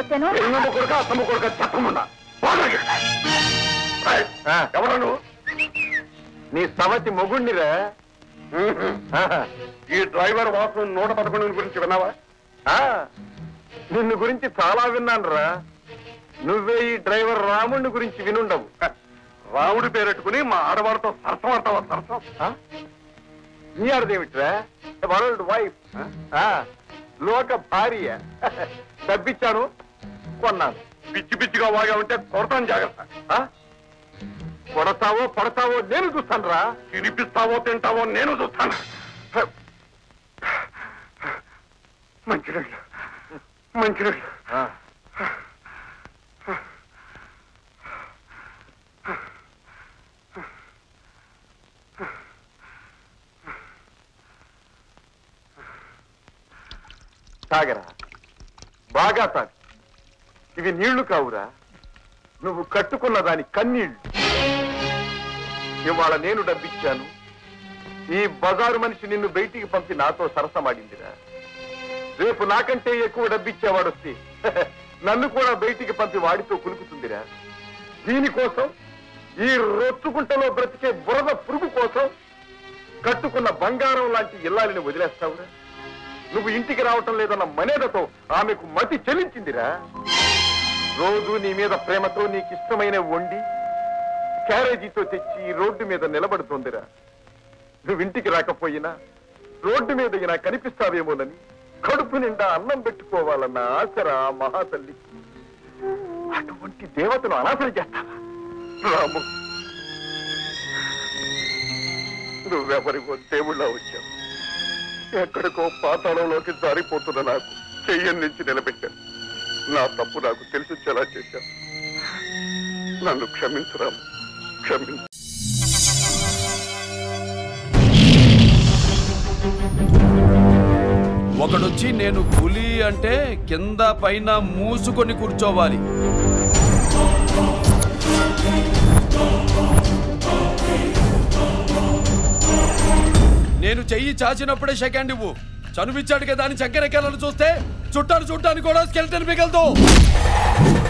చేశాను ఎన్నమ్మ కొడుక అత్తమ్మ కొడుక చెప్పకుండా ఎవరు నువ్వు నీ సవతి మొగుణ్ణిరా ఈ డ్రైవర్ వాసు నూట పదకొండు గురించి విన్నావా ఆ, నిన్ను గురించి చాలా విన్నాను రా నువ్వే ఈ డ్రైవర్ రాముణ్ణి గురించి వినుండవు రాముడి పేరెట్టుకుని మా ఆడవాడితో సరసం అంటావా సరసం ఆ? నీ అర్థమేమిట్రా వరల్డ్ వైఫ్ లోక భార్య డబ్బిచ్చాను కొన్నాను పిచ్చి పిచ్చిగా వాగా ఉంటే కొడతాను జాగ్రత్త ఆ? కొడతావో పడతావో నేను చూస్తాను రా తినిపిస్తావో తింటావో నేను చూస్తాను మంచినీళ్ళు మంచినీళ్ళు తాగరా బాగా తాగు ఇవి నీళ్లు కావురా నువ్వు కట్టుకున్న దాని కన్నీళ్లు ఇవాళ నేను డబ్బిచ్చాను ఈ బజారు మనిషి నిన్ను బయటికి పంపి నాతో సరసమాడిందిరా రేపు నాకంటే ఎక్కువ డబ్బిచ్చేవాడు వస్తే నన్ను కూడా బయటికి పంపి వాడితో కులుకుతుందిరా దీనికోసం ఈ రొచ్చుకుంటలో బ్రతికే బురద పురుగు కోసం కట్టుకున్న బంగారం లాంటి ఇల్లాలిని వదిలేస్తావురా నువ్వు ఇంటికి రావటం లేదన్న మనేదతో ఆమెకు మతి చెల్లించిందిరా రోజు నీ మీద ప్రేమతో నీకు ఇష్టమైన వండి క్యారేజీతో తెచ్చి ఈ రోడ్డు మీద నిలబడుతోందిరా నువ్వు ఇంటికి రాకపోయినా రోడ్డు మీద ఇలా కనిపిస్తావేమోనని కడుపు నిండా అన్నం పెట్టుకోవాలన్న ఆశరా మహాతల్లి అటువంటి దేవతను అనాథలు చేస్తావా రాము నువ్వెవరివో దేవుళ్ళ వచ్చావు ఎక్కడికో పాతాళంలోకి జారిపోతున్న నాకు చెయ్యం నుంచి నిలబెట్టాను నా తప్పు నాకు తెలిసొచ్చేలా చేశాను నన్ను క్షమించురాము క్షమించు ఒకడొచ్చి నేను పులి అంటే కింద పైన మూసుకొని కూర్చోవాలి నేను చెయ్యి చాచినప్పుడే సెకండ్ ఇవ్వు చనువిచ్చాడు కదా అని చక్కెర చూస్తే చుట్టాలు చుట్టాను కూడా స్కెల్టన్ మిగలదు